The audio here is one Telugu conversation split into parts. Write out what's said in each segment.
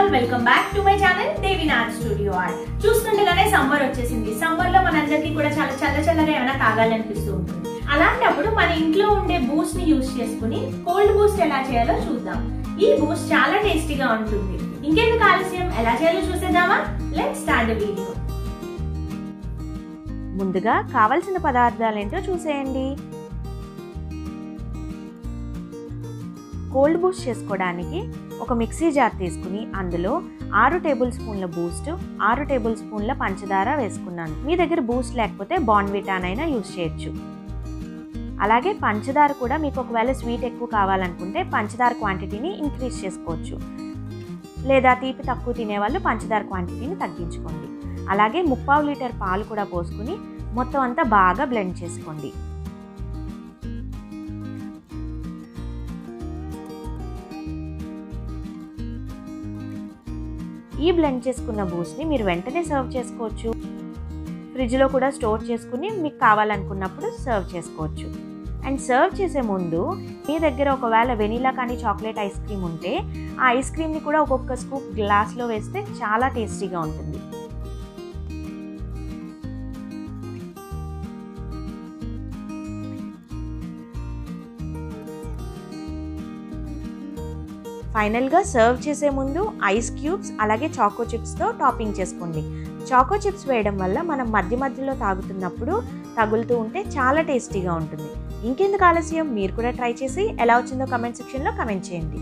all welcome back to my channel Devi Nath studio art చూస్తుండగానే సమ్మర్ వచ్చేసింది సమ్మర్ లో మనందరికీ కూడా చాలా చల్ల చల్లగా ఏమైనా తాగాలనిపిస్తూ ఉంటుంది అలాంటప్పుడు మన ఇంట్లో ఉండే బూస్ట్ ని యూస్ చేసుకుని కోల్డ్ బూస్ట్ ఎలా చేయాలో చూద్దాం ఈ బూస్ట్ చాలా టేస్టీగా ఉంటుంది ఇంకెందుకు ఆలస్యం ఎలా చేయాలో చూసేద్దామా లెట్ స్టార్ట్ ద వీడియో ముందుగా కావలసిన పదార్థాలేంటో చూసేయండి కోల్డ్ బూస్ట్ చేసుకోవడానికి ఒక మిక్సీ జార్ తీసుకుని అందులో ఆరు టేబుల్ స్పూన్ల బూస్ట్ ఆరు టేబుల్ స్పూన్ల పంచదార వేసుకున్నాను మీ దగ్గర బూస్ట్ లేకపోతే బాన్విటానైనా యూస్ చేయొచ్చు అలాగే పంచదార కూడా మీకు ఒకవేళ స్వీట్ ఎక్కువ కావాలనుకుంటే పంచదార క్వాంటిటీని ఇంక్రీజ్ చేసుకోవచ్చు లేదా తీపి తక్కువ తినేవాళ్ళు పంచదార క్వాంటిటీని తగ్గించుకోండి అలాగే ముప్పావు లీటర్ పాలు కూడా పోసుకుని మొత్తం అంతా బాగా బ్లెండ్ చేసుకోండి ఈ బ్లెండ్ చేసుకున్న బూస్ట్ని మీరు వెంటనే సర్వ్ చేసుకోవచ్చు ఫ్రిడ్జ్లో కూడా స్టోర్ చేసుకుని మీకు కావాలనుకున్నప్పుడు సర్వ్ చేసుకోవచ్చు అండ్ సర్వ్ చేసే ముందు మీ దగ్గర ఒకవేళ వెనీలా కానీ చాక్లెట్ ఐస్ క్రీమ్ ఉంటే ఆ ఐస్ క్రీమ్ని కూడా ఒక్కొక్క స్కూప్ గ్లాస్లో వేస్తే చాలా టేస్టీగా ఉంటుంది ఫైనల్గా సర్వ్ చేసే ముందు ఐస్ క్యూబ్స్ అలాగే చాకో చిప్స్తో టాపింగ్ చేసుకోండి చాకో చిప్స్ వేయడం వల్ల మనం మధ్య మధ్యలో తాగుతున్నప్పుడు తగులుతూ ఉంటే చాలా టేస్టీగా ఉంటుంది ఇంకెందుకు ఆలస్యం మీరు కూడా ట్రై చేసి ఎలా వచ్చిందో కమెంట్ సెక్షన్లో కమెంట్ చేయండి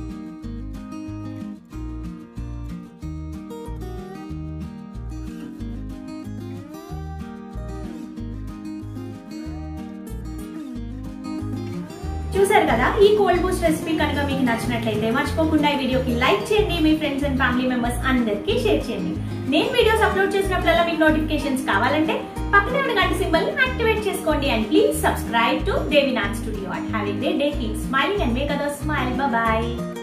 చూసారు కదా ఈ కోల్డ్ బూస్ట్ రెసిపీ కనుక మీకు నచ్చినట్లయితే మర్చిపోకుండా ఈ వీడియోకి లైక్ చేయండి మీ ఫ్రెండ్స్ అండ్ ఫ్యామిలీ మెంబర్స్ అందరికీ షేర్ చేయండి నేను వీడియోస్ అప్లోడ్ చేసినప్పుడల్లా మీకు నోటిఫికేషన్స్ కావాలంటే పక్కనే ఉన్న గంట సింబల్ యాక్టివేట్ చేసుకోండి and please subscribe to Devinath studio and have a great day keep smiling and make other smile bye